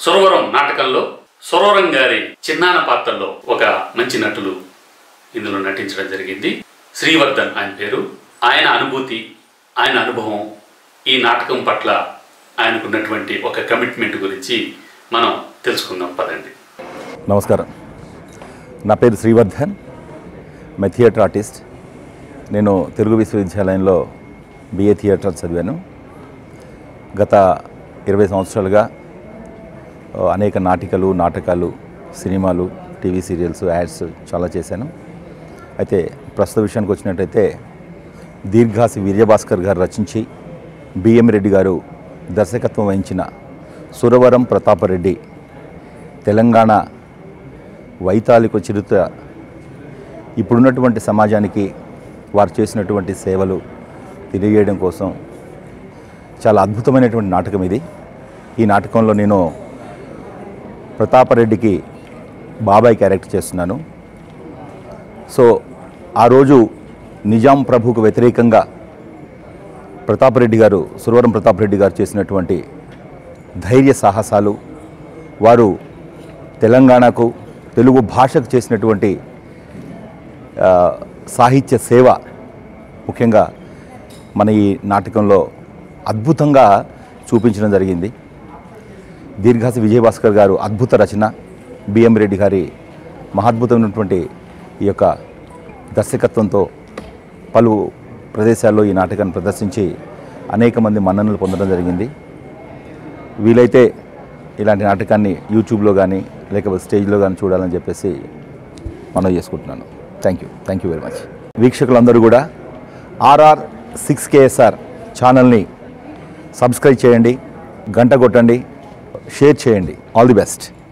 సురవరం నాటకంలో సురవరం గారి చిన్నాన పాత్రలో ఒక మంచి నటులు ఇందులో నటించడం జరిగింది శ్రీవర్ధన్ ఆయన పేరు ఆయన అనుభూతి ఆయన అనుభవం ఈ నాటకం పట్ల ఆయనకున్నటువంటి ఒక కమిట్మెంట్ గురించి మనం తెలుసుకుందాం పదండి నమస్కారం నా పేరు శ్రీవర్ధన్ మై థియేటర్ ఆర్టిస్ట్ నేను తెలుగు విశ్వవిద్యాలయంలో బిఏ థియేటర్ చదివాను గత ఇరవై సంవత్సరాలుగా ఆ, అనేక నాటికలు నాటకాలు సినిమాలు టీవీ సీరియల్స్ యాడ్స్ చాలా చేశాను అయితే ప్రస్తుత విషయానికి వచ్చినట్టయితే దీర్ఘాసి వీర్యభాస్కర్ గారు రచించి బిఎం రెడ్డి గారు దర్శకత్వం వహించిన సురవరం ప్రతాపరెడ్డి తెలంగాణ వైతాళిక చిరుత ఇప్పుడున్నటువంటి సమాజానికి వారు చేసినటువంటి సేవలు తెలియజేయడం కోసం చాలా అద్భుతమైనటువంటి నాటకం ఇది ఈ నాటకంలో నేను ప్రతాపరెడ్డికి బాబాయ్ క్యారెక్టర్ చేస్తున్నాను సో ఆ రోజు నిజాం ప్రభుకు వ్యతిరేకంగా ప్రతాపరెడ్డి గారు సురవరం ప్రతాపరెడ్డి గారు చేసినటువంటి ధైర్య సాహసాలు వారు తెలంగాణకు తెలుగు భాషకు చేసినటువంటి ఆ, సాహిత్య సేవ ముఖ్యంగా మన ఈ నాటకంలో అద్భుతంగా చూపించడం జరిగింది దీర్ఘాసి విజయభాస్కర్ గారు అద్భుత రచన బిఎం రెడ్డి గారి మహాద్భుతమైనటువంటి ఈ యొక్క దర్శకత్వంతో పలు ప్రదేశాల్లో ఈ నాటకాన్ని ప్రదర్శించి అనేక మంది మన్ననలు పొందడం జరిగింది వీలైతే ఇలాంటి నాటకాన్ని యూట్యూబ్లో కానీ లేకపోతే స్టేజ్లో కానీ చూడాలని చెప్పేసి మనం చేసుకుంటున్నాను thank you thank you very much వీక్షకులందరూ కూడా ఆర్ఆర్ సిక్స్ కేఎస్ఆర్ ఛానల్ని సబ్స్క్రైబ్ చేయండి గంట కొట్టండి షేర్ చేయండి ఆల్ ది బెస్ట్